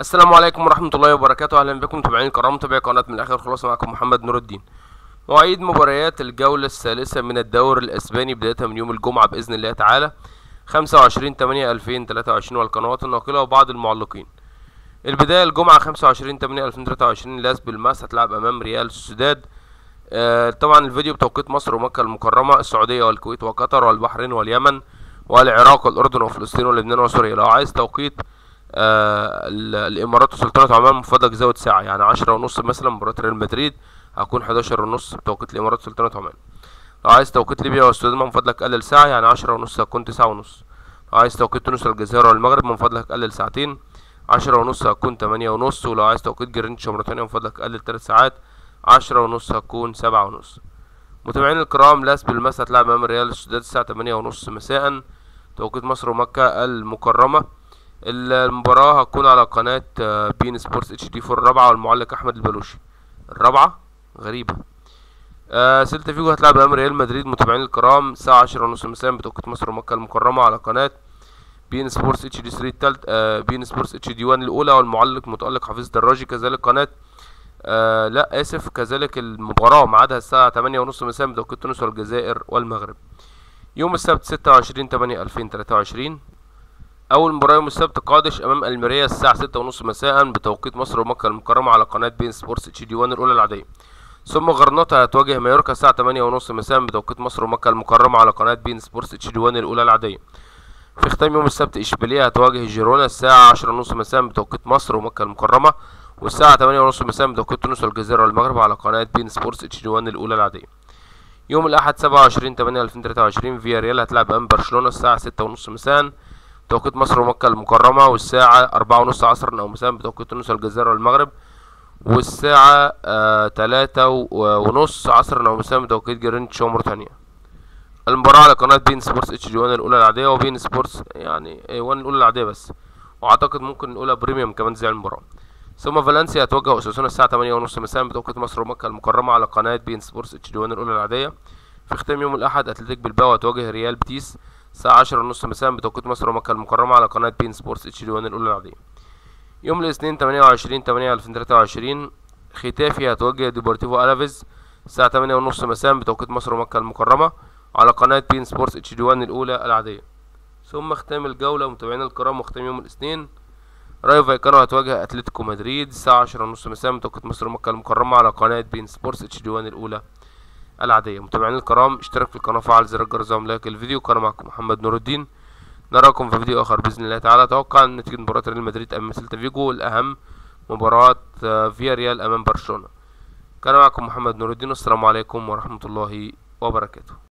السلام عليكم ورحمة الله وبركاته أهلا بكم متابعين الكرام متابعي قناة من الآخر خلاص معكم محمد نور الدين مواعيد مباريات الجولة الثالثة من الدوري الأسباني بداية من يوم الجمعة بإذن الله تعالى خمسة وعشرين تمانية ألفين تلاتة وعشرين والقنوات الناقلة وبعض المعلقين البداية الجمعة خمسة وعشرين تمانية ألفين تلاتة وعشرين لاس بالماس هتلعب أمام ريال سوسيداد آه طبعا الفيديو بتوقيت مصر ومكة المكرمة السعودية والكويت وقطر والبحرين واليمن والعراق والأردن وفلسطين ولبنان وسوريا لو عايز توقيت آه الامارات وسلطنة عمان من فضلك زود ساعة يعني عشرة ونص مثلا مباراة ريال مدريد هكون حداشر ونص بتوقيت الامارات وسلطنة عمان لو عايز توقيت ليبيا والسودان من فضلك قلل ساعة يعني عشرة ونص هتكون تسعة ونص لو عايز توقيت تونس والجزائر والمغرب من فضلك قلل ساعتين عشرة ونص هتكون تمانية ونص ولو عايز توقيت جرينتش وموريتانيا من فضلك قلل تلات ساعات عشرة ونص هتكون سبعة ونص متابعين الكرام لاس بالماس هتلعب امام ريال السودان الساعة تمانية ونص مساء توقيت مصر ومكة المكرمة المباراة هتكون على قناة بين سبورتس اتش دي فور الرابعة والمعلق احمد البلوشي الرابعة غريبة آه سيلتا فيجو هتلعب امام ريال مدريد متابعين الكرام الساعة عشرة ونص مساء بتوقيت مصر ومكة المكرمة على قناة بين سبورتس اتش دي 3 التالت آه بين سبورتس اتش دي 1 الاولى والمعلق متألق حفيظ دراجي كذلك قناة آه لا اسف كذلك المباراة ميعادها الساعة تمانية ونص مساء بتوقيت تونس والجزائر والمغرب يوم السبت ستة وعشرين تمانية ألفين تلاتة وعشرين أول مباراة يوم السبت قادش أمام الميريا الساعة ستة ونص مساء بتوقيت مصر ومكة المكرمة على قناة بين سبورتس اتش دي 1 الأولى العادية ثم غرناطة هتواجه مايوركا الساعة تمانية ونص مساء بتوقيت مصر ومكة المكرمة على قناة بين سبورتس اتش دي 1 الأولى العادية في ختام يوم السبت إشبيلية هتواجه جيرونا الساعة عشرة ونص مساء بتوقيت مصر ومكة المكرمة والساعة تمانية ونص مساء بتوقيت تونس والجزائر والمغرب على قناة بين سبورتس اتش دي 1 الأولى العادية يوم الأحد سبعة وعشرين تمانية ألفين تلاتة وعشرين فيا ريال هتلعب أمام برشلونة الساعة ستة ونص مساء بتوقيت مصر ومكة المكرمة والساعة أربعة ونص عصرا أو مساء بتوقيت تونس والجزائر والمغرب والساعة آه تلاتة ونص عصرا أو مساء بتوقيت جرينتش وموريتانيا المباراة على قناة بين سبورتس اتش دي 1 الأولى العادية وبين سبورتس يعني اي 1 الأولى العادية بس وأعتقد ممكن نقولها بريميوم كمان زي المباراة ثم فالنسيا هتواجه أساسونا الساعة تمانية ونص مساء بتوقيت مصر ومكة المكرمة على قناة بين سبورتس اتش دي 1 الأولى العادية في ختام يوم الأحد أتلتيك بالباو هتواجه ريال بتيس الساعة عشرة ونص مساء بتوقيت مصر ومكة المكرمة على قناة بين سبورتس اتش دي 1 الأولى العادية يوم الاثنين تمانية وعشرين تمانية ألفين تلاتة وعشرين ختافي هتواجه ديبورتيفو ألافيز الساعة تمانية ونص مساء بتوقيت مصر ومكة المكرمة على قناة بين سبورتس اتش دي 1 الأولى العادية ثم ختام الجولة متابعينا الكرام وختام يوم الاثنين رايو فايكانو هتواجه اتلتيكو مدريد الساعة عشرة ونص مساء بتوقيت مصر ومكة المكرمة على قناة بين سبورتس اتش دي 1 الأولى العادية متابعينا الكرام اشترك في القناة وفعل زر الجرس ولايك الفيديو كان معكم محمد نور الدين نراكم في فيديو آخر بإذن الله تعالى أتوقع أن نتيجة مباراة ريال مدريد أمام سيلتا فيجو الأهم مباراة فيا ريال أمام برشلونة كان معكم محمد نور الدين والسلام عليكم ورحمة الله وبركاته